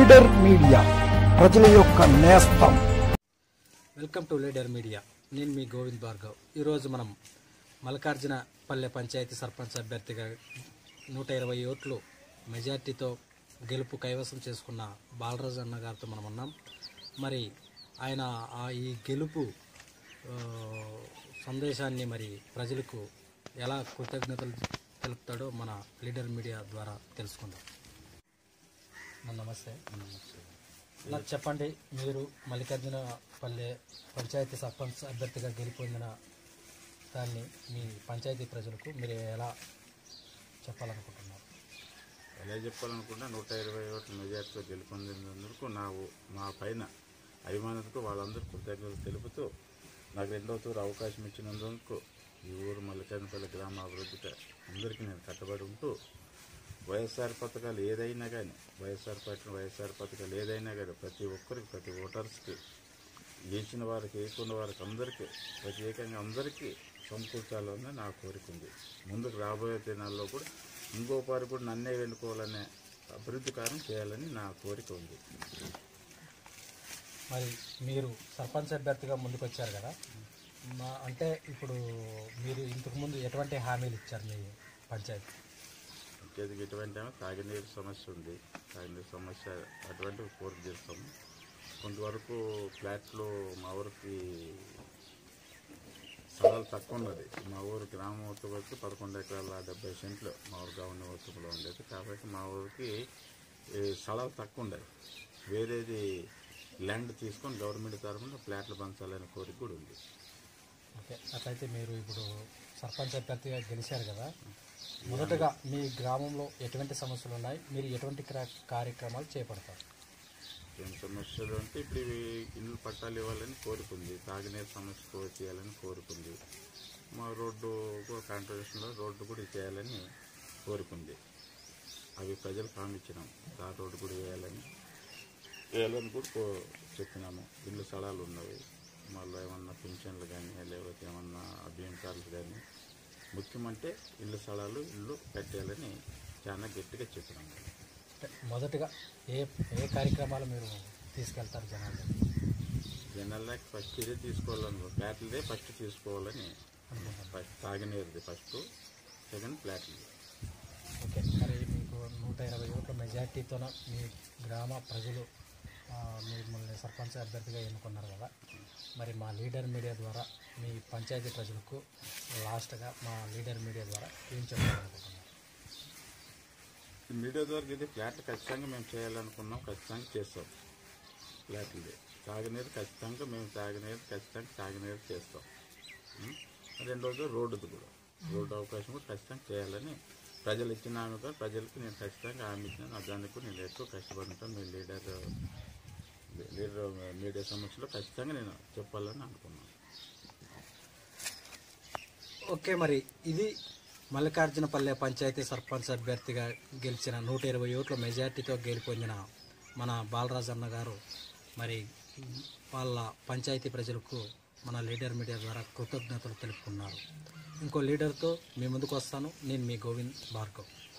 Leader media ప్రజల యొక్క నేస్తం వెల్కమ్ టు లీడర్ మీడియా నేను మీ గోవింద్ భార్గవ్ ఈరోజు మనం మల్కార్జున పల్లె పంచాయతీ సర్పంచ్ అభ్యర్థిగా నూట ఇరవై ఓట్లు మెజార్టీతో గెలుపు కైవసం చేసుకున్న బాలరాజు అన్న గారితో మనం ఉన్నాం మరి ఆయన ఆ ఈ గెలుపు ఆ, సందేశాన్ని మరి ప్రజలకు ఎలా కృతజ్ఞతలు తెలుపుతాడో మన లీడర్ మీడియా ద్వారా తెలుసుకుందాం అన్న, నమస్తే నాకు చెప్పండి మీరు మల్లికార్జున పల్లె పంచాయతీ సర్పంచ్ అభ్యర్థిగా గెలిపొందిన దాన్ని మీ పంచాయతీ ప్రజలకు మీరు ఎలా చెప్పాలనుకుంటున్నారు ఎలా చెప్పాలనుకున్నా నూట ఇరవై ఓట్ల మెజార్టీతో గెలుపొందినందుకు నా ఊ- మా పైన అభిమానులకు వాళ్ళందరూ కృతజ్ఞతలు తెలుపుతూ నాకు రెండో తూరు అవకాశం ఇచ్చినందుకు ఈ ఊరు మల్లికార్జునపల్లి గ్రామ అభివృద్ధికి అందరికీ నేను కట్టుబడి ఉంటూ వైఎస్ఆర్ పథకాలు ఏదైనా కానీ వైఎస్ఆర్ పార్టీ వైఎస్ఆర్ పథకాలు ఏదైనా కానీ ప్రతి ఒక్కరికి ప్రతి ఓటర్స్కి గెలిచిన వారికి వేయకున్న వారికి అందరికీ ప్రత్యేకంగా అందరికీ సమకూర్చాలని నా కోరిక ఉంది ముందుకు రాబోయే దినాల్లో కూడా ఇంకో పారి కూడా నన్నే వెనుకోవాలనే అభివృద్ధి కారం చేయాలని నా కోరిక ఉంది మరి మీరు సర్పంచ్ అభ్యర్థిగా ముందుకు వచ్చారు కదా మా అంటే ఇప్పుడు మీరు ఇంతకుముందు ఎటువంటి హామీలు ఇచ్చారు మీ పంచాయతీ ఇంకేది ఇటువంటి ఏమో తాగునీరు సమస్య ఉంది తాగునీరు సమస్య అటువంటివి కోరిక చేస్తాము కొంతవరకు ఫ్లాట్లు మా ఊరికి స్థలాలు తక్కువ ఉన్నది మా ఊరు గ్రామం మొత్తం వచ్చి పదకొండు ఎకరాల డెబ్బై సెంట్లు మా ఊరు గవర్నర్ మొత్తంలో ఉండేది కాబట్టి మా ఊరికి ఈ స్థలాలు తక్కువ ఉండేది వేరేది ల్యాండ్ తీసుకొని గవర్నమెంట్ తరఫున ఫ్లాట్లు పంచాలనే కోరిక కూడా ఉంది ఓకే అట్లయితే మీరు ఇప్పుడు సర్పంచ్ అభ్యర్థిగా గెలిచారు కదా మొదటగా మీ గ్రామంలో ఎటువంటి సమస్యలు ఉన్నాయి మీరు ఎటువంటి క్రా- కార్యక్రమాలు చేపడతారు ఏం సమస్యలు అంటే ఇప్పుడు ఇవి ఇల్లు పట్టాలు ఇవ్వాలని కోరుకుంది తాగునీరు సమస్య కూడా చేయాలని కోరుకుంది మా రోడ్డు కూడా కాంట్రిబ్యూషన్లో రోడ్డు కూడా చేయాలని కోరుకుంది అవి ప్రజలకు హామీ ఇచ్చినాం ఆ రోడ్డు కూడా వేయాలని వేయాలని కూడా కో- చెప్పినాము ఇల్లు స్థలాలు ఉన్నవి మళ్ళీ ఏమన్నా పింఛన్లు కానీ లేకపోతే ఏమన్నా అభ్యంతరాలు కానీ ముఖ్యమంటే ఇల్లు స్థలాలు ఇల్లు కట్టేయాలని చాలా గట్టిగా చెప్పినాము అంటే మొదటగా ఏ ఏ కార్యక్రమాలు మీరు తీసుకెళ్తారు జనాలు జనాలకి ఫస్ట్ ఇదే తీసుకోవాలను ఫ్లాట్లదే ఫస్ట్ తీసుకోవాలని ఫస్ట్ తాగినది ఫస్ట్ సెకండ్ ఫ్లాట్లు ఓకే మరి మీకు నూట ఇరవై ఓట్ల మెజార్టీతో మీ గ్రామ ప్రజలు ఆ, మిమ్మల్ని సర్పంచ్ అభ్యర్థిగా ఎన్నుకున్నారు కదా మరి మా లీడర్ మీడియా ద్వారా మీ పంచాయతీ ప్రజలకు లాస్ట్గా మా లీడర్ మీడియా ద్వారా ఏం చెప్పాలనుకుంటున్నారు మీడియా ద్వారా ఇది ఫ్లాట్ ఖచ్చితంగా మేము చేయాలనుకున్నాం ఖచ్చితంగా చేస్తాం ఫ్లాట్లది తాగినీరు ఖచ్చితంగా మేము తాగినీరు ఖచ్చితంగా తాగినీరు చేస్తాం ఉం? రెండోది రోడ్డుది కూడా రోడ్డు అవకాశం కూడా ఖచ్చితంగా చేయాలని ప్రజలు ఇచ్చిన హామీ కూడా ప్రజలకు నేను ఖచ్చితంగా హామీ ఇచ్చినాను దానికి కూడా నేను ఎక్కువ కష్టపడి ఉంటాను మీ లీడర్ లీడర్ మీడియా సమస్యలో ఖచ్చితంగా నేను చెప్పాలని అనుకున్నాను ఓకే మరి ఇది మల్లికార్జునపల్లె పంచాయతీ సర్పంచ్ అభ్యర్థిగా గెలిచిన నూట ఇరవై ఓట్ల మెజార్టీతో గెలిపొందిన మన బాలరాజు అన్న గారు మరి వాళ్ళ పంచాయతీ ప్రజలకు మన లీడర్ మీడియా ద్వారా కృతజ్ఞతలు తెలుపుకున్నారు ఇంకో లీడర్తో మీ ముందుకు వస్తాను నేను మీ గోవింద్ భార్గవ్